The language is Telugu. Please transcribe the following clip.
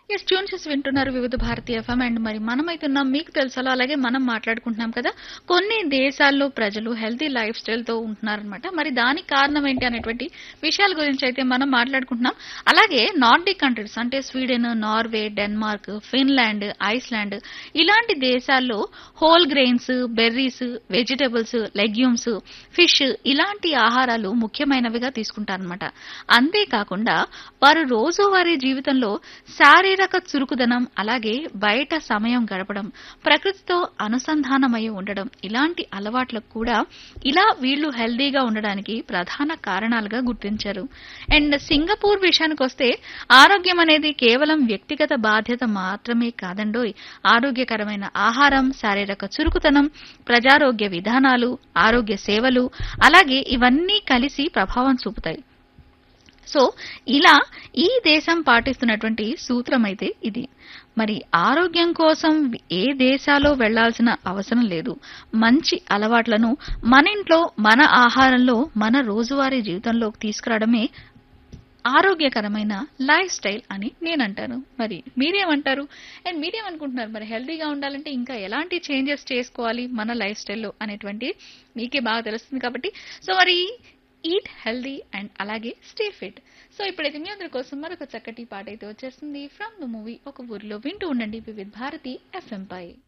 ఎస్ ట్యూన్ చేసి వింటున్నారు వివిధ భారతీయ ఎఫ్ఎం అండ్ మరి మనమైతున్నాం మీకు తెలుసలో అలాగే మనం మాట్లాడుకుంటున్నాం కదా కొన్ని దేశాల్లో ప్రజలు హెల్తీ లైఫ్ స్టైల్ తో ఉంటున్నారనమాట మరి దానికి కారణం ఏంటి అనేటువంటి విషయాల గురించి అయితే మనం మాట్లాడుకుంటున్నాం అలాగే నార్డిక్ కంట్రీస్ అంటే Sweden Norway Denmark Finland Iceland ఇలాంటి దేశాల్లో whole grains berries vegetables legumes fish ఇలాంటి ఆహారాలు ముఖ్యమైనవిగా తీసుకుంటారనమాట అంతేకాకుండా వారు రోజువారీ జీవితంలో శారీరక చురుకుదనం అలాగే బయట సమయం గడపడం ప్రకృతితో అనుసంధానమై ఉండడం ఇలాంటి అలవాట్లకు కూడా ఇలా వీళ్ళు హెల్దీగా ఉండడానికి ప్రధాన కారణాలుగా గుర్తించారు అండ్ సింగపూర్ విషయానికి వస్తే ఆరోగ్యం అనేది కేవలం వ్యక్తిగత బాధ్యత మాత్రమే కాదండోయ్ ఆరోగ్యకరమైన ఆహారం శారీరక చురుకుతనం ప్రజారోగ్య విధానాలు ఆరోగ్య సేవలు అలాగే ఇవన్నీ కలిసి ప్రభావం చూపుతాయి సో ఇలా ఈ దేశం పాటిస్తున్నటువంటి సూత్రం అయితే ఇది మరి ఆరోగ్యం కోసం ఏ దేశాలో వెళ్లాల్సిన అవసరం లేదు మంచి అలవాట్లను మన ఇంట్లో మన ఆహారంలో మన రోజువారీ జీవితంలోకి తీసుకురావడమే ఆరోగ్యకరమైన లైఫ్ స్టైల్ అని నేను అంటాను మరి మీరేమంటారు అండ్ మీరేమనుకుంటున్నారు మరి హెల్తీగా ఉండాలంటే ఇంకా ఎలాంటి చేంజెస్ చేసుకోవాలి మన లైఫ్ స్టైల్లో అనేటువంటి మీకే బాగా తెలుస్తుంది కాబట్టి సో మరి ఈట్ హెల్దీ అండ్ అలాగే స్టే ఫిట్ సో ఇప్పుడైతే మీ అందరి కోసం మరొక చక్కటి పాట అయితే వచ్చేస్తుంది ఫ్రమ్ ద మూవీ ఒక ఊరిలో వింటూ ఉండండి వివిధ్ భారతి ఎఫ్ఎం పై